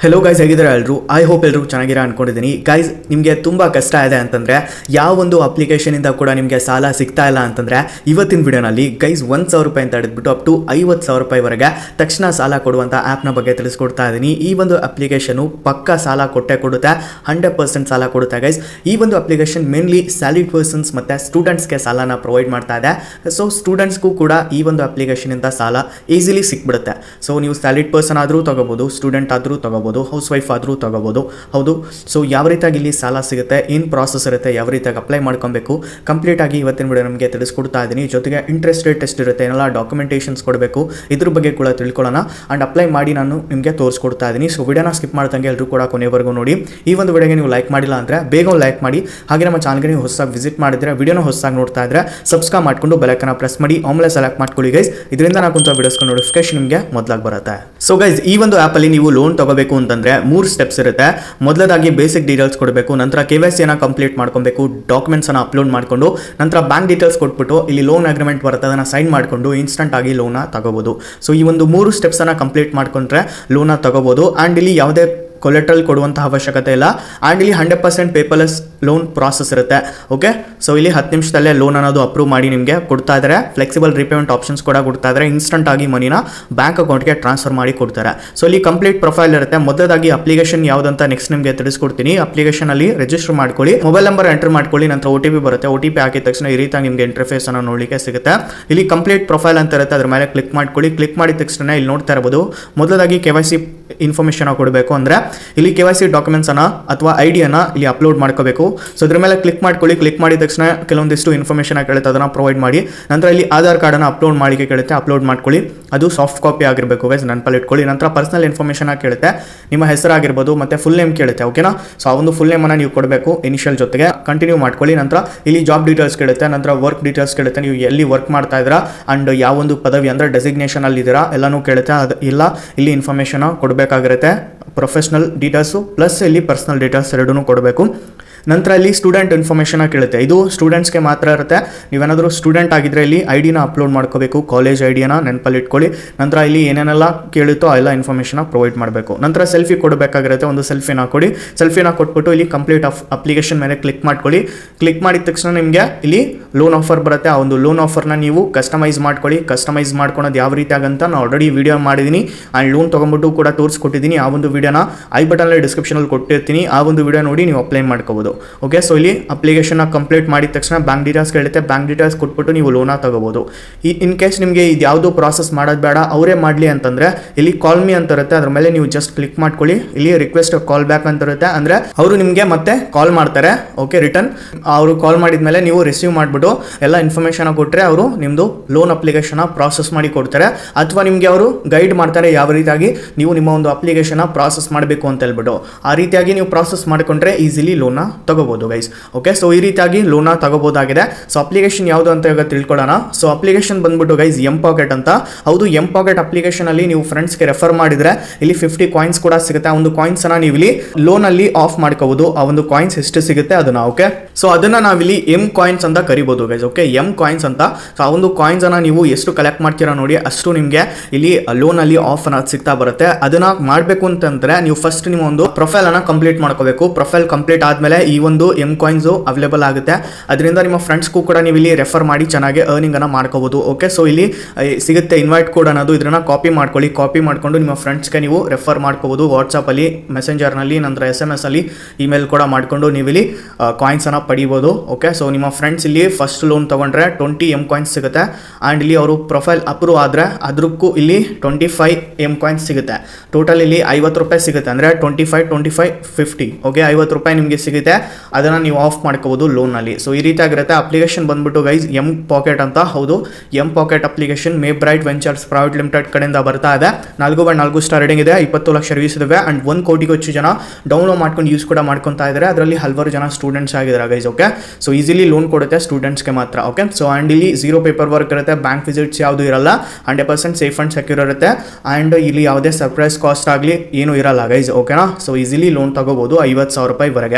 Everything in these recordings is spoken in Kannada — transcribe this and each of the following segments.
ಹೆಲೋ ಗೈಸ್ ಹೇಗಿದ್ದಾರೆ ಎಲ್ಲರೂ ಐ ಹೋಪ್ ಎಲ್ಲರೂ ಚೆನ್ನಾಗಿರ ಅನ್ಕೊಂಡಿದ್ದೀನಿ ಗೈಸ್ ನಿಮಗೆ ತುಂಬ ಕಷ್ಟ ಇದೆ ಅಂತಂದರೆ ಯಾವ ಒಂದು ಅಪ್ಲಿಕೇಶನಿಂದ ಕೂಡ ನಿಮಗೆ ಸಾಲ ಸಿಗ್ತಾ ಇಲ್ಲ ಅಂತಂದರೆ ಇವತ್ತಿನ ವಿಡಿಯೋನಲ್ಲಿ ಗೈಸ್ ಒಂದು ಸಾವಿರ ರೂಪಾಯಿ ಅಂತ ಹಿಡಿದ್ಬಿಟ್ಟು ಅಪ್ ಟು ಐವತ್ತು ಸಾವಿರ ರೂಪಾಯಿವರೆಗೆ ತಕ್ಷಣ ಸಾಲ ಕೊಡುವಂಥ ಆ್ಯಪ್ನ ಬಗ್ಗೆ ತಿಳಿಸ್ಕೊಡ್ತಾ ಇದ್ದೀನಿ ಈ ಒಂದು ಅಪ್ಲಿಕೇಶನು ಪಕ್ಕ ಸಾಲ ಕೊಟ್ಟೆ ಕೊಡುತ್ತೆ ಹಂಡ್ರೆಡ್ ಪರ್ಸೆಂಟ್ ಸಾಲ ಕೊಡುತ್ತೆ ಗೈಸ್ ಈ ಒಂದು ಅಪ್ಲಿಕೇಶನ್ ಮೇನ್ಲಿ ಸ್ಯಾಲಿಡ್ ಪರ್ಸನ್ಸ್ ಮತ್ತು ಸ್ಟೂಡೆಂಟ್ಸ್ಗೆ ಸಾಲನ ಪ್ರೊವೈಡ್ ಮಾಡ್ತಾ ಇದೆ ಸೊ ಸ್ಟೂಡೆಂಟ್ಸ್ಗೂ ಕೂಡ ಈ ಒಂದು ಅಪ್ಲಿಕೇಶನಿಂದ ಸಾಲ ಈಸಿಲಿ ಸಿಕ್ಬಿಡುತ್ತೆ ಸೊ ನೀವು ಸ್ಯಾಲಿಡ್ ಪರ್ಸನ್ ಆದರೂ ತಗೋಬೋದು ಸ್ಟೂಡೆಂಟ್ ಆದರೂ ತಗೋಬೋದು ಹೌಸ್ ವೈಫ್ ಆದರೂ ತಗೋಬೋದು ಹೌದು ಸೊ ಯಾವ ರೀತಿಯಾಗಿ ಇಲ್ಲಿ ಸಾಲ ಸಿಗುತ್ತೆ ಏನು ಪ್ರಾಸೆಸ್ ಇರುತ್ತೆ ಯಾವ ರೀತಿಯಾಗಿ ಅಪ್ಲೈ ಮಾಡ್ಕೊಬೇಕು ಕಂಪ್ಲೀಟ್ ಆಗಿ ಇವತ್ತಿನ ವಿಡಿಯೋ ನಮಗೆ ತಿಳಿಸ್ಕೊಡ್ತಾ ಇದ್ದೀನಿ ಜೊತೆಗೆ ಇಂಟ್ರೆಸ್ಟ್ ರೇಟ್ ಎಷ್ಟು ಇರುತ್ತೆ ಏನೆಲ್ಲ ಡಾಕ್ಯುಮೆಂಟೇಷನ್ಸ್ ಕೊಡಬೇಕು ಇದ್ರ ಬಗ್ಗೆ ಕೂಡ ತಿಳ್ಕೊಳ್ಳೋಣ ಆ್ಯಂಡ್ ಅಪ್ಲೈ ಮಾಡಿ ನಾನು ನಿಮಗೆ ತೋರಿಸ್ಕೊಡ್ತಾ ಇದ್ದೀನಿ ಸೊ ವಿಡಿಯೋನ ಸ್ಕಿಪ್ ಮಾಡ್ದಂಗೆ ಎಲ್ಲರೂ ಕೂಡ ಕೊನೆವರೆಗೂ ನೋಡಿ ಈ ಒಂದು ವಿಡಿಯೋಗೆ ನೀವು ಲೈಕ್ ಮಾಡಿಲ್ಲ ಅಂದರೆ ಬೇಗ ಲೈಕ್ ಮಾಡಿ ಹಾಗೆ ನಮ್ಮ ಚಾನಲ್ಗೆ ನೀವು ಹೊಸದಾಗಿ ವಿಸಿಟ್ ಮಾಡಿದ್ರೆ ವಿಡಿಯೋನ ಹೊಸದಾಗಿ ನೋಡ್ತಾ ಇದ್ರೆ ಸಬ್ಸ್ಕ್ರೈಬ್ ಮಾಡ್ಕೊಂಡು ಬೆಲಕನ್ನ ಪ್ರೆಸ್ ಮಾಡಿ ಆಮೇಲೆ ಸೆಲೆಕ್ಟ್ ಮಾಡ್ಕೊಳ್ಳಿ ಗೈಸ್ ಇದರಿಂದ ನಾನು ಕುಂತ ವಿಡಿಯೋಸ್ಕೊಂಡು ನೋಟಿಫಿಕೇಶನ್ ನಿಮಗೆ ಮೊದಲಾಗಿ ಬರುತ್ತೆ ಸೊ ಗೈಸ್ ಈ ಒಂದು ಆ್ಯಪಲ್ಲಿ ನೀವು ಲೋನ್ ತಗೋಬೇಕು ಅಂತಂದ್ರೆ ಮೂರು ಸ್ಟೆಪ್ಸ್ ಇರುತ್ತೆ ಮೊದಲದಾಗಿ ಬೇಸಿಕ್ ಡೀಟೇಲ್ಸ್ ಕೊಡಬೇಕು ನಂತರ ಕೆ ವೈ ಸಿಯನ್ನು ಕಂಪ್ಲೀಟ್ ಮಾಡ್ಕೊಬೇಕು ಡಾಕ್ಯುಮೆಂಟ್ಸ್ ಅನ್ನ ಅಪ್ಲೋಡ್ ಮಾಡಿಕೊಂಡು ನಂತರ ಬ್ಯಾಂಕ್ ಡೀಟೇಲ್ಸ್ ಕೊಟ್ಬಿಟ್ಟು ಇಲ್ಲಿ ಲೋನ್ ಅಗ್ರಿಮೆಂಟ್ ಬರುತ್ತೆ ಅದನ್ನು ಸೈನ್ ಮಾಡಿಕೊಂಡು ಇನ್ಸ್ಟಂಟ್ ಆಗಿ ಲೋನ ತಗೋಬಹುದು ಸೊ ಈ ಒಂದು ಮೂರು ಸ್ಟೆಪ್ಸ್ ಅನ್ನ ಕಂಪ್ಲೀಟ್ ಮಾಡ್ಕೊಂಡ್ರೆ ಲೋನ ತಗೋಬಹುದು ಆ್ಯಂಡ್ ಇಲ್ಲಿ ಯಾವುದೇ ಕೊಲೆಟ್ರಲ್ ಕೊಡುವಂಥ ಅವಶ್ಯಕತೆ ಇಲ್ಲ ಆ್ಯಂಡ್ ಇಲ್ಲಿ hundred percent paperless loan process ಇರುತ್ತೆ ಓಕೆ ಸೊ ಇಲ್ಲಿ ಹತ್ತು ನಿಮಿಷದಲ್ಲೇ ಲೋನ್ ಅನ್ನೋದು ಅಪ್ರೂವ್ ಮಾಡಿ ನಿಮಗೆ ಕೊಡ್ತಾ ಇದ್ದಾರೆ ಫ್ಲೆಕ್ಸಿಬಲ್ ರಿಪೇಮೆಂಟ್ ಆಪ್ಷನ್ಸ್ ಕೂಡ ಕೊಡ್ತಾ ಇದ್ದಾರೆ ಇನ್ಸ್ಟಂಟ್ ಆಗಿ ಮನಿನ ಬ್ಯಾಂಕ್ ಅಕೌಂಟ್ಗೆ ಟ್ರಾನ್ಸ್ಫರ್ ಮಾಡಿ ಕೊಡ್ತಾರೆ ಸೊ ಇಲ್ಲಿ ಕಂಪ್ಲೀಟ್ ಪ್ರೊಫೈಲ್ ಇರುತ್ತೆ ಮೊದಲಾಗಿ ಅಪ್ಲಿಕೇಶನ್ ಯಾವುದಂತ ನೆಕ್ಸ್ಟ್ ನಿಮಗೆ ತಿಳಿಸ್ಕೊಡ್ತೀನಿ ಅಪ್ಲಿಕೇಶನ್ ಅಲ್ಲಿ ರಿಜಿಸ್ಟರ್ ಮಾಡ್ಕೊಳ್ಳಿ ಮೊಬೈಲ್ ನಂಬರ್ ಎಂಟರ್ ಮಾಡ್ಕೊಳ್ಳಿ ನಂತರ ಒ ಟಿ ಪಿ ಬರುತ್ತೆ ಒ ಟಿ ಪಿ ಹಾಕಿದ ತಕ್ಷಣ ಈ ರೀತಿ ನಿಮಗೆ ಇಂಟರ್ಫೇಸ್ ಅನ್ನು ನೋಡಲಿಕ್ಕೆ ಸಿಗುತ್ತೆ ಇಲ್ಲಿ ಕಂಪ್ಲೀಟ್ ಪ್ರೊಫೈಲ್ ಅಂತ ಇರುತ್ತೆ ಅದ್ರ ಮೇಲೆ ಕ್ಲಿಕ್ ಮಾಡ್ಕೊಳ್ಳಿ ಕ್ಲಿಕ್ ಮಾಡಿದ ತಕ್ಷಣ ಇಲ್ಲಿ ನೋಡ್ತಾ ಇರಬಹುದು ಮೊದಲಾಗಿ ಕೆ ವೈ ಸಿ ಇನ್ಫಾರ್ಮೇಷನ್ ಕೊಡಬೇಕು ಅಂದರೆ ಇಲ್ಲಿ ಕೆ ವೈ ಸಿ ಡಾಕ್ಯುಮೆಂಟ್ಸನ್ನು ಅಥವಾ ಐ ಡಿಯನ್ನು ಇಲ್ಲಿ ಅಪ್ಲೋಡ್ ಮಾಡ್ಕೋಬೇಕು ಸೊ ಅದ್ರ ಮೇಲೆ ಕ್ಲಿಕ್ ಮಾಡ್ಕೊಳ್ಳಿ ಕ್ಲಿಕ್ ಮಾಡಿದ ತಕ್ಷಣ ಕೆಲವೊಂದಿಷ್ಟು ಇನ್ಫಾರ್ಮೇಷನ್ ಕೇಳುತ್ತೆ ಅದನ್ನು ಪ್ರೊವೈಡ್ ಮಾಡಿ ನಂತರ ಇಲ್ಲಿ ಆಧಾರ್ ಕಾರ್ಡನ್ನು ಅಪ್ಲೋಡ್ ಮಾಡಿಕೆ ಕೇಳುತ್ತೆ ಅಪ್ಲೋಡ್ ಮಾಡ್ಕೊಳ್ಳಿ ಅದು ಸಾಫ್ಟ್ ಕಾಪಿ ಆಗಿರಬೇಕು ಗೈಸ್ ನೆನಪಲ್ಲಿ ಇಟ್ಕೊಳ್ಳಿ ನಂತರ ಪರ್ಸನಲ್ ಇನ್ಫಾರ್ಮೇಷನ್ ಕೇಳುತ್ತೆ ನಿಮ್ಮ ಹೆಸರಾಗಿರ್ಬೋದು ಮತ್ತು ಫುಲ್ ನೇಮ್ ಕೇಳುತ್ತೆ ಓಕೆನಾ ಸೊ ಆ ಒಂದು ಫುಲ್ ನೇಮನ್ನು ನೀವು ಕೊಡಬೇಕು ಇನಿಷಿಯಲ್ ಜೊತೆಗೆ ಕಂಟಿನ್ಯೂ ಮಾಡ್ಕೊಳ್ಳಿ ನಂತರ ಇಲ್ಲಿ ಜಾಬ್ ಡೀಟೇಲ್ಸ್ ಕೇಳುತ್ತೆ ನಂತರ ವರ್ಕ್ ಡೀಟೇಲ್ಸ್ ಕೇಳುತ್ತೆ ನೀವು ಎಲ್ಲಿ ವರ್ಕ್ ಮಾಡ್ತಾ ಇದ್ದೀರಾ ಅಂಡ್ ಯಾವ ಒಂದು ಪದವಿ ಅಂದರೆ ಡೆಸಿಗ್ನೇಷನ್ ಅಲ್ಲಿ ಇದ್ದೀರಾ ಎಲ್ಲನೂ ಕೇಳುತ್ತೆ ಅದು ಇಲ್ಲ ಇಲ್ಲಿ ಇನ್ಫಾರ್ಮೇಷನ್ ಕೊಡಬೇಕಾಗಿರುತ್ತೆ ಪ್ರೊಫೆಷ್ನಲ್ ಡೀಟೇಲ್ಸು ಪ್ಲಸ್ ಇಲ್ಲಿ ಪರ್ಸನಲ್ ಡೀಟೇಲ್ಸ್ ಎರಡೂ ಕೊಡಬೇಕು ನಂತರ ಇಲ್ಲಿ ಸ್ಟೂಡೆಂಟ್ ಇನ್ಫಾರ್ಮೇಷನ್ ಕೇಳುತ್ತೆ ಇದು ಸ್ಟೂಡೆಂಟ್ಸ್ಗೆ ಮಾತ್ರ ಇರುತ್ತೆ ನೀವೇನಾದರೂ ಸ್ಟೂಡೆಂಟ್ ಆಗಿದ್ರೆ ಇಲ್ಲಿ ಐ ಡಿನ ಅಪ್ಲೋಡ್ ಮಾಡ್ಕೋಬೇಕು ಕಾಲೇಜ್ ಐ ಡಿನ ನೆನಪಲ್ಲಿ ಇಟ್ಕೊಳ್ಳಿ ನಂತರ ಇಲ್ಲಿ ಏನೇನೆಲ್ಲ ಕೇಳುತ್ತೋ ಆ ಎಲ್ಲ ಇನ್ಫಾರ್ಮೇಷನ್ ಪ್ರೊವೈಡ್ ಮಾಡಬೇಕು ನಂತರ ಸೆಲ್ಫಿ ಕೊಡಬೇಕಾಗಿರುತ್ತೆ ಒಂದು ಸೆಲ್ಫಿನ ಕೊಡಿ ಸೆಲ್ಫಿನ ಕೊಟ್ಬಿಟ್ಟು ಇಲ್ಲಿ ಕಂಪ್ಲೀಟ್ ಆಫ್ ಅಪ್ಲಿಕೇಶನ್ ಮೇಲೆ ಕ್ಲಿಕ್ ಮಾಡ್ಕೊಳ್ಳಿ ಕ್ಲಿಕ್ ಮಾಡಿದ ತಕ್ಷಣ ನಿಮಗೆ ಇಲ್ಲಿ ಲೋನ್ ಆಫರ್ ಬರುತ್ತೆ ಆ ಒಂದು ಲೋನ್ ಆಫರ್ನ ನೀವು ಕಸ್ಟಮೈಸ್ ಮಾಡ್ಕೊಳ್ಳಿ ಕಸ್ಟಮೈಸ್ ಮಾಡ್ಕೊಳೋದು ಯಾವ ರೀತಿ ಆಗಂತ ನಾನು ಆಲ್ರೆಡಿ ವಿಡಿಯೋ ಮಾಡಿದ್ದೀನಿ ಆ್ಯಂಡ್ ಲೋನ್ ತೊಗೊಂಬಿಟ್ಟು ಕೂಡ ತೋರಿಸ್ಕೊಟ್ಟಿದ್ದೀನಿ ಆ ಒಂದು ವಿಡಿಯೋನ ಐ ಬಟನಲ್ಲಿ ಡಿಸ್ಕ್ರಿಪ್ಷನಲ್ಲಿ ಕೊಟ್ಟಿರ್ತೀನಿ ಆ ಒಂದು ವಿಡಿಯೋ ನೋಡಿ ನೀವು ಅಪ್ಲೈ ಮಾಡ್ಕೋಬೋದು ಓಕೆ ಸೊ ಇಲ್ಲಿ ಅಪ್ಲಿಕೇಶನ್ನ ಕಂಪ್ಲೀಟ್ ಮಾಡಿದ ತಕ್ಷಣ ಬ್ಯಾಂಕ್ ಡೀಟೇಲ್ಸ್ ಕೇಳುತ್ತೆ ಬ್ಯಾಂಕ್ ಡೀಟೇಲ್ಸ್ ಕೊಟ್ಬಿಟ್ಟು ನೀವು ಲೋನ ತಗೋಬೋದು ಈ ಇನ್ ಕೇಸ್ ನಿಮಗೆ ಇದು ಯಾವುದು ಪ್ರಾಸೆಸ್ ಮಾಡೋದು ಬೇಡ ಅವರೇ ಮಾಡಲಿ ಅಂತಂದರೆ ಇಲ್ಲಿ ಕಾಲ್ ಮಿ ಅಂತ ಇರುತ್ತೆ ಅದ್ರ ಮೇಲೆ ನೀವು ಜಸ್ಟ್ ಕ್ಲಿಕ್ ಮಾಡ್ಕೊಳ್ಳಿ ಇಲ್ಲಿ ರಿಕ್ವೆಸ್ಟ್ ಕಾಲ್ ಬ್ಯಾಕ್ ಅಂತ ಇರುತ್ತೆ ಅಂದರೆ ಅವರು ನಿಮಗೆ ಮತ್ತೆ ಕಾಲ್ ಮಾಡ್ತಾರೆ ಓಕೆ ರಿಟರ್ನ್ ಅವರು ಕಾಲ್ ಮಾಡಿದ ಮೇಲೆ ನೀವು ರಿಸೀವ್ ಮಾಡಿಬಿಟ್ಟು ಎಲ್ಲ ಇನ್ಫಾರ್ಮೇಷನ್ ಕೊಟ್ಟರೆ ಅವರು ನಿಮ್ಮದು ಲೋನ್ ಅಪ್ಲಿಕೇಶನ್ ಪ್ರಾಸೆಸ್ ಮಾಡಿ ಕೊಡ್ತಾರೆ ಅಥವಾ ನಿಮಗೆ ಅವರು ಗೈಡ್ ಮಾಡ್ತಾರೆ ಯಾವ ರೀತಿಯಾಗಿ ನೀವು ನಿಮ್ಮ ಒಂದು ಅಪ್ಲಿಕೇಶನ್ ಪ್ರಾಸೆಸ್ ಮಾಡಬೇಕು ಅಂತ ಹೇಳ್ಬಿಟ್ಟು ಆ ರೀತಿಯಾಗಿ ನೀವು ಪ್ರಾಸೆಸ್ ಮಾಡಿಕೊಂಡ್ರೆ ಈಸಿಲಿ ಲೋನ ತಗೋಬೋದು ಗೈಸ್ ಓಕೆ ಸೊ ಈ ರೀತಿಯಾಗಿ ಲೋನ ತಗೋಬೋದಾಗಿದೆ ಸೊ ಅಪ್ಲಿಕೇಶನ್ ಯಾವುದು ಅಂತ ಇವಾಗ ತಿಳ್ಕೊಳ್ಳೋಣ ಸೊ ಅಪ್ಲಿಕೇಶನ್ ಬಂದ್ಬಿಟ್ಟು ಗೈಸ್ ಎಂ ಪಾಕೆಟ್ ಅಂತ ಹೌದು ಎಂ ಪಾಕೆಟ್ ಅಪ್ಲಿಕೇಶನ್ ಅಲ್ಲಿ ನೀವು ಫ್ರೆಂಡ್ಸ್ಗೆ ರೆಫರ್ ಮಾಡಿದ್ರೆ ಇಲ್ಲಿ ಫಿಫ್ಟಿ ಕಾಯಿನ್ಸ್ ಕೂಡ ಸಿಗುತ್ತೆ ಆ ಒಂದು ಕಾಯಿನ್ಸ್ ಅನ್ನ ನೀವು ಇಲ್ಲಿ ಲೋನ್ ಅಲ್ಲಿ ಆಫ್ ಮಾಡ್ಕೋಬಹುದು ಆ ಒಂದು ಕಾಯಿನ್ಸ್ ಎಷ್ಟು ಸಿಗುತ್ತೆ ಅದನ್ನ ಓಕೆ ಸೊ ಅದನ್ನ ನಾವಿಲ್ಲಿ ಎಂ ಕಾಯಿನ್ಸ್ ಅಂತ ಕರಿಬಹುದು ಗೈಸ್ ಓಕೆ ಎಂ ಕಾಯಿನ್ಸ್ ಅಂತ ಸೊ ಆ ಒಂದು ಕಾಯಿನ್ಸ್ ಅನ್ನ ನೀವು ಎಷ್ಟು ಕಲೆಕ್ಟ್ ಮಾಡ್ತೀರಾ ನೋಡಿ ಅಷ್ಟು ನಿಮಗೆ ಇಲ್ಲಿ ಲೋನ್ ಅಲ್ಲಿ ಆಫ್ ಅನ್ನೋದು ಸಿಗ್ತಾ ಬರುತ್ತೆ ಅದನ್ನ ಮಾಡಬೇಕು ಅಂತಂದ್ರೆ ನೀವು ಫಸ್ಟ್ ನಿಮ್ಮ ಒಂದು ಪ್ರೊಫೈಲ್ ಅನ್ನ ಕಂಪ್ಲೀಟ್ ಮಾಡ್ಕೋಬೇಕು ಪ್ರೊಫೈಲ್ ಕಂಪ್ಲೀಟ್ ಆದ್ಮೇಲೆ ಈ ಒಂದು ಎಂ ಕಾಯಿನ್ಸ್ ಅವೈಲೇಬಲ್ ಆಗುತ್ತೆ ಅದರಿಂದ ನಿಮ್ಮ ಫ್ರೆಂಡ್ಸ್ಗೂ ಕೂಡ ನೀವು ಇಲ್ಲಿ ರೆಫರ್ ಮಾಡಿ ಚೆನ್ನಾಗಿ ಅರ್ನಿಂಗ್ ಅನ್ನ ಮಾಡ್ಕೋಬಹುದು ಓಕೆ ಸೊ ಇಲ್ಲಿ ಆ, ಸಿಗುತ್ತೆ ಇನ್ವೈಟ್ ಕೋಡ್ ಅನ್ನೋದು ಇದನ್ನ ಕಾಪಿ ಮಾಡ್ಕೊಳ್ಳಿ ಕಾಪಿ ಮಾಡ್ಕೊಂಡು ನಿಮ್ಮ ಫ್ರೆಂಡ್ಸ್ಗೆ ನೀವು ರೆಫರ್ ಮಾಡ್ಕೋಬಹುದು ವಾಟ್ಸಪ್ಪಲ್ಲಿ ಮೆಸೆಂಜರ್ನಲ್ಲಿ ನಂತರ ಎಸ್ ಎಮ್ ಎಸ್ ಅಲ್ಲಿ ಇಮೇಲ್ ಕೂಡ ಮಾಡ್ಕೊಂಡು ನೀವು ಇಲ್ಲಿ ಕಾಯಿನ್ಸ್ ಅನ್ನ ಪಡಿಬೋದು ಓಕೆ ಸೊ ನಿಮ್ಮ ಫ್ರೆಂಡ್ಸ್ ಇಲ್ಲಿ ಫಸ್ಟ್ ಲೋನ್ ತಗೊಂಡ್ರೆ ಟ್ವೆಂಟಿ ಎಂ ಕಾಯಿನ್ಸ್ ಸಿಗುತ್ತೆ ಆ್ಯಂಡ್ ಇಲ್ಲಿ ಅವರು ಪ್ರೊಫೈಲ್ ಅಪ್ರೂವ್ ಆದರೆ ಅದಕ್ಕೂ ಇಲ್ಲಿ ಟ್ವೆಂಟಿ ಫೈವ್ ಎಂ ಕಾಯಿನ್ಸ್ ಸಿಗುತ್ತೆ ಟೋಟಲ್ ಇಲ್ಲಿ ಐವತ್ತು ರೂಪಾಯಿ ಸಿಗುತ್ತೆ ಅಂದರೆ twenty five twenty five fifty okay ಐವತ್ತು ರೂಪಾಯಿ ನಿಮಗೆ ಸಿಗುತ್ತೆ ಅದನ್ನು ನೀವು ಆಫ್ ಮಾಡ್ಕೋಬೋದು ಲೋನಲ್ಲಿ ಸೊ ಈ ರೀತಿ ಆಗಿರುತ್ತೆ ಅಪ್ಲಿಕೇಶನ್ ಬಂದ್ಬಿಟ್ಟು ಗೈಸ್ ಎಂ ಪಾಕೆಟ್ ಅಂತ ಹೌದು M pocket application may bright ventures private limited ಕಡೆಯಿಂದ ಬರ್ತಾ ಇದೆ ನಾಲ್ಕು ಬೈ ನಾಲ್ಕು ಸ್ಟಾರ್ ರೇಟಿಂಗ್ ಇದೆ ಇಪ್ಪತ್ತು ಲಕ್ಷ ರಿವ್ಯೂಸ್ ಇದಾವೆ ಆ್ಯಂಡ್ ಒಂದು ಕೋಟಿಗೂ ಹೆಚ್ಚು ಜನ ಡೌನ್ಲೋಡ್ ಮಾಡ್ಕೊಂಡು ಯೂಸ್ ಕೂಡ ಮಾಡ್ಕೊತಾ ಇದ್ದಾರೆ ಅದರಲ್ಲಿ ಹಲವಾರು ಜನ ಸ್ಟೂಡೆಂಟ್ಸ್ ಆಗಿದ್ದಾರೆ guys okay so easily loan ಕೊಡುತ್ತೆ ಸ್ಟೂಡೆಂಟ್ಸ್ಗೆ ಮಾತ್ರ ಓಕೆ ಸೊ ಆ್ಯಂಡ್ ಇಲ್ಲಿ ಝೀರೋ ಪೇಪರ್ ವರ್ಕ್ ಇರುತ್ತೆ ಬ್ಯಾಂಕ್ ವಿಸಿಟ್ಸ್ ಯಾವುದು ಇರಲ್ಲ hundred percent safe and secure ಇರುತ್ತೆ ಆ್ಯಂಡ್ ಇಲ್ಲಿ ಯಾವುದೇ ಸರ್ಪ್ರೈಸ್ ಕಾಸ್ಟ್ ಆಗಲಿ ಏನು ಇರಲ್ಲ ಗೈಸ್ ಓಕೆನಾ ಸೊ ಈಸಿಲಿ ಲೋನ್ ತಗೋಬಹುದು ಐವತ್ತು ಸಾವಿರ ರೂಪಾಯಿವರೆಗೆ ಆ್ಯಂಡ್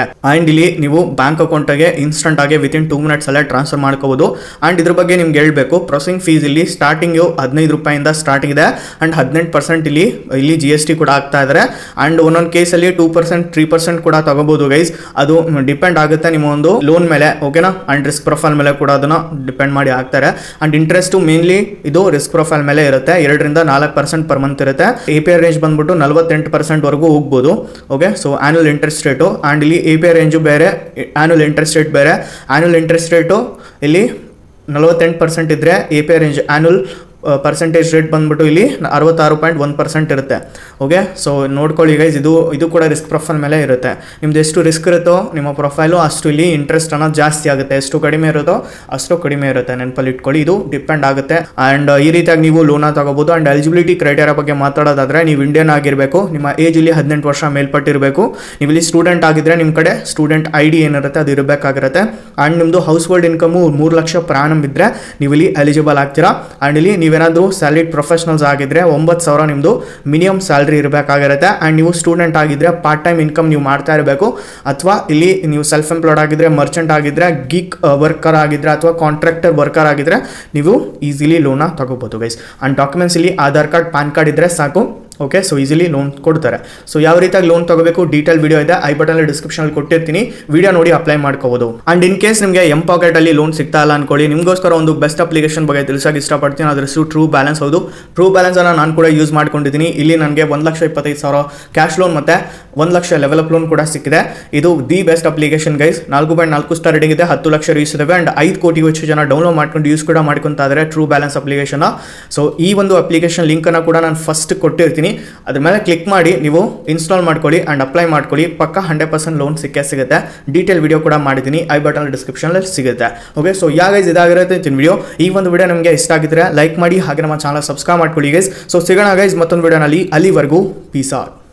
ಆ್ಯಂಡ್ ಇಲ್ಲಿ ನೀವು ಬ್ಯಾಂಕ್ ಅಕೌಂಟಿಗೆ ಇನ್ಸ್ಟಂಟ್ ಆಗಿ ವಿತಿನ್ ಟೂ ಮಿನಿಟ್ಸ್ ಅಲ್ಲೇ ಟ್ರಾನ್ಸ್ಫರ್ ಮಾಡ್ಕೋಬೋದು ಆ್ಯಂಡ್ ಇದ್ರ ಬಗ್ಗೆ ನಿಮ್ಗೆ ಹೇಳ್ಬೇಕು ಪ್ರೊಸೆಸಿಂಗ್ ಫೀಸ್ ಇಲ್ಲಿ ಸ್ಟಾರ್ಟಿಂಗು ಹದಿನೈದು ರೂಪಾಯಿಂದ ಸ್ಟಾರ್ಟ್ ಇದೆ ಆ್ಯಂಡ್ ಹದಿನೆಂಟು ಪರ್ಸೆಂಟ್ ಇಲ್ಲಿ ಇಲ್ಲಿ ಜಿ ಎಸ್ ಟಿ ಕೂಡ ಆಗ್ತಾ ಇದ್ದಾರೆ ಆ್ಯಂಡ್ ಒಂದೊಂದು ಕೇಸಲ್ಲಿ ಟೂ ಪರ್ಸೆಂಟ್ ತ್ರೀ ಪರ್ಸೆಂಟ್ ಕೂಡ ತಗೋಬೋದು ಗೈಸ್ ಅದು ಡಿಪೆಂಡ್ ಆಗುತ್ತೆ ನಿಮ್ಮ ಒಂದು ಲೋನ್ ಮೇಲೆ ಓಕೆನಾ ಆ್ಯಂಡ್ ರಿಸ್ಕ್ ಪ್ರೊಫೈಲ್ ಮೇಲೆ ಕೂಡ ಅದನ್ನು ಡಿಪೆಂಡ್ ಮಾಡಿ ಹಾಕ್ತಾರೆ ಆ್ಯಂಡ್ ಇಂಟ್ರೆಸ್ಟು ಮೇನ್ಲಿ ಇದು ರಿಸ್ಕ್ ಪ್ರೊಫೈಲ್ ಮೇಲೆ ಇರುತ್ತೆ ಎರಡರಿಂದ ನಾಲ್ಕು ಪರ್ಸೆಂಟ್ ಪರ್ ಮಂತ್ ಇರುತ್ತೆ ಎ ಪಿ ಐ ರೇಂಜ್ ಬಂದ್ಬಿಟ್ಟು ನಲವತ್ತೆಂಟು ಪರ್ಸೆಂಟ್ವರೆಗೂ ಹೋಗ್ಬೋದು okay so annual interest rate and ಇಲ್ಲಿ ಎ ಪಿ ಐ ರೇಂಜು ಬೇರೆ ಆ್ಯನುವಲ್ ಇಂಟ್ರೆಸ್ಟ್ ರೇಟ್ ಬೇರೆ ಆ್ಯನುವಲ್ ಇಂಟ್ರೆಸ್ಟ್ ರೇಟು ಇಲ್ಲಿ ನಲವತ್ತೆಂಟು ಪರ್ಸೆಂಟ್ ಇದ್ದರೆ A P I range annual percentage rate ಬಂದ್ಬಿಟ್ಟು ಇಲ್ಲಿ ಅರವತ್ತಾರು ಪಾಯಿಂಟ್ ಒಂದು ಪರ್ಸೆಂಟ್ ಇರುತ್ತೆ ಓಕೆ ಸೊ ನೋಡ್ಕೊಳ್ಳಿ ಗೈಸ್ ಇದು ಇದು ಕೂಡ ರಿಸ್ಕ್ ಪ್ರೊಫೈಲ್ ಮೇಲೆ ಇರುತ್ತೆ ನಿಮ್ದು ಎಷ್ಟು ರಿಸ್ಕ್ ಇರುತ್ತೋ ನಿಮ್ಮ ಪ್ರೊಫೈಲು ಅಷ್ಟು ಇಲ್ಲಿ ಇಂಟ್ರೆಸ್ಟ್ ಅನ್ನೋದು ಜಾಸ್ತಿ ಆಗುತ್ತೆ ಎಷ್ಟು ಕಡಿಮೆ ಇರುತ್ತೋ ಅಷ್ಟು ಕಡಿಮೆ ಇರುತ್ತೆ ನೆನಪಲ್ಲಿ ಇಟ್ಕೊಳ್ಳಿ ಇದು ಡಿಪೆಂಡ್ ಆಗುತ್ತೆ ಆ್ಯಂಡ್ ಈ ರೀತಿಯಾಗಿ ನೀವು ಲೋನ ತಗೋಬೋದು ಆ್ಯಂಡ್ ಎಲಿಜಿಬಿಲಿಟಿ ಕ್ರೈಟೇರಿಯಾ ಬಗ್ಗೆ ಮಾತಾಡೋದಾದ್ರೆ ನೀವು ಇಂಡಿಯನ್ ಆಗಿರಬೇಕು ನಿಮ್ಮ ಏಜ್ ಇಲ್ಲಿ ಹದಿನೆಂಟು ವರ್ಷ ಮೇಲ್ಪಟ್ಟಿರಬೇಕು ನೀವು ಇಲ್ಲಿ ಸ್ಟೂಡೆಂಟ್ ಆಗಿದ್ರೆ ನಿಮ್ಮ ಕಡೆ ಸ್ಟೂಡೆಂಟ್ ಐ ಡಿ ಏನಿರುತ್ತೆ ಅದು ಇರಬೇಕಾಗಿರುತ್ತೆ ಆ್ಯಂಡ್ ನಿಮ್ಮದು ಹೌಸ್ ಹೋಲ್ಡ್ ಇನ್ಕಮು ಮೂರು ಲಕ್ಷ ಪ್ರಾಣಮ್ ಇದ್ದರೆ ನೀವು ಇಲ್ಲಿ ಎಲಿಜಿಬಲ್ ಆಗ್ತೀರಾ ಆ್ಯಂಡ್ ಇಲ್ಲಿ ನೀವೇನಾದರೂ ಸ್ಯಾಲರಿಡ್ ಪ್ರೊಫೆಷನಲ್ಸ್ ಆಗಿದ್ರೆ ಒಂಬತ್ತು ಸಾವಿರ ನಿಮ್ಮದು ಮಿನಿಮಮ್ ಸ್ಯಾಲ್ರಿ ಇರಬೇಕಾಗಿರುತ್ತೆ ಆ್ಯಂಡ್ ನೀವು ಸ್ಟೂಡೆಂಟ್ ಆಗಿದ್ರೆ ಪಾರ್ಟ್ ಟೈಮ್ ಇನ್ಕಮ್ ನೀವು ಮಾಡ್ತಾ ಇರಬೇಕು ಅಥವಾ ಇಲ್ಲಿ ನೀವು ಸೆಲ್ಫ್ ಎಂಪ್ಲಾಯ್ಡ್ ಆಗಿದ್ರೆ ಮರ್ಚೆಂಟ್ ಆಗಿದ್ರೆ ಗೀಕ್ ವರ್ಕರ್ ಆಗಿದ್ರೆ ಅಥವಾ ಕಾಂಟ್ರಾಕ್ಟರ್ ವರ್ಕರ್ ಆಗಿದ್ರೆ ನೀವು ಈಸಿಲಿ ಲೋನ ತಗೋಬೋದು ಗೈಸ್ ಆ್ಯಂಡ್ ಡಾಕ್ಯುಮೆಂಟ್ಸ್ ಇಲ್ಲಿ ಆಧಾರ್ ಕಾರ್ಡ್ ಪಾನ್ ಕಾರ್ಡ್ ಇದ್ದರೆ ಸಾಕು ಓಕೆ ಸೊ ಈಸಿಲಿ ಲೋನ್ ಕೊಡ್ತಾರೆ ಸೊ ಯಾವ ರೀತಿಯಾಗಿ ಲೋನ್ ತಗೋಬೇಕು ಡೀಟೇಲ್ ವಿಡಿಯೋ ಇದೆ ಐ ಬಟನ್ ಡಿಸ್ಕ್ರಿಪ್ಷನ್ ಕೊಟ್ಟಿರ್ತೀನಿ ವಿಡಿಯೋ ನೋಡಿ ಅಪ್ಲೈ ಮಾಡ್ಕೋಬಹುದು ಅಂಡ್ ಇನ್ ಕೇಸ್ ನಿಮಗೆ ಎಂ ಪಾಕೆಟ್ ಅಲ್ಲಿ ಲೋನ್ ಸಿಗ್ತಾ ಇಲ್ಲ ಅನ್ಕೊಳ್ಳಿ ನಿಮಗೋಸ್ಕರ ಒಂದು ಬೆಸ್ಟ್ ಅಪ್ಲಿಕೇಶನ್ ಬಗ್ಗೆ ತಿಳಿಸೋಕೆ ಇಷ್ಟಪಡ್ತೀನಿ ಅದ್ರ ಹೆಸರು ಟ್ರೂ ಬ್ಯಾಲೆನ್ಸ್ ಹೌದು ಟ್ರೂ ಬ್ಯಾಲೆನ್ಸ್ ಅನ್ನ ನಾನು ಕೂಡ ಯೂಸ್ ಮಾಡ್ಕೊಂಡಿದ್ದೀನಿ ಇಲ್ಲಿ ನನಗೆ ಒಂದು ಲಕ್ಷ ಇಪ್ಪತ್ತೈದು ಸಾವಿರ ಕ್ಯಾಶ್ ಲೋನ್ ಮತ್ತೆ ಒಂದು ಲಕ್ಷ ಲೆವೆಲಪ್ ಲೋನ್ ಕೂಡ ಸಿಕ್ಕಿದೆ ಇದು ದಿ ಬೆಸ್ಟ್ ಅಪ್ಲಿಕೇಶನ್ ಗೈಸ್ ನಾಲ್ಕು ಪಾಯಿಂಟ್ ನಾಲ್ಕು ಸ್ಟಾರ್ ರೇಟಿಂಗ್ ಇದೆ ಹತ್ತು ಲಕ್ಷ ಯೂಸ್ ಇದಾವೆ ಅಂಡ್ ಐದು ಕೋಟಿಗೂ ಹೆಚ್ಚು ಜನ ಡೌನ್ಲೋಡ್ ಮಾಡ್ಕೊಂಡು ಯೂಸ್ ಕೂಡ ಮಾಡ್ಕೊಂತ ಇದ್ದಾರೆ ಟ್ರೂ ಬ್ಯಾಲೆನ್ಸ್ ಅಪ್ಲಿಕೇಶನ್ ಸೊ ಈ ಒಂದು ಅಪ್ಲಿಕೇಶನ್ ಲಿಂಕ್ ಅನ್ನ ಕೂಡ ನಾನು ಫಸ್ಟ್ ಕೊಟ್ಟಿರ್ತೀನಿ ಅದ್ರ ಮೇಲೆ ಕ್ಲಿಕ್ ಮಾಡಿ ನೀವು ಇನ್ಸ್ಟಾಲ್ ಮಾಡ್ಕೊಳ್ಳಿ ಅಂಡ್ ಅಪ್ಲೈ ಮಾಡ್ಕೊಳ್ಳಿ ಪಕ್ಕ ಹಂಡ್ರೆಡ್ ಪರ್ಸೆಂಟ್ ಲೋನ್ ಸಿಕ್ಕೇ ಸಿಗುತ್ತೆ ಡೀಟೇಲ್ ವಿಡಿಯೋ ಕೂಡ ಮಾಡಿದ್ದೀನಿ ಐ ಬಟನ್ ಡಿಸ್ಕ್ರಿಪ್ಷನಲ್ಲಿ ಸಿಗುತ್ತೆ ಓಕೆ ಸೊ ಯಾವ ಗೈಸ್ ಇದಾಗಿರುತ್ತೆ ಇಂತಿನ ವಿಡಿಯೋ ಈ ಒಂದು ವಿಡಿಯೋ ನಿಮಗೆ ಇಷ್ಟ ಆಗಿದ್ರೆ ಲೈಕ್ ಮಾಡಿ ಹಾಗೆ ನಮ್ಮ ಚಾನಲ್ ಸಬ್ಸ್ಕ್ರೈಬ್ ಮಾಡ್ಕೊಳ್ಳಿ ಗೈಸ್ ಸೊ ಸಿಗೋಣ ಗೈಸ್ ಮತ್ತೊಂದು ವಿಡಿಯೋನಲ್ಲಿ ಅಲ್ಲಿವರೆಗೂ ಪೀಸ್ ಆರ್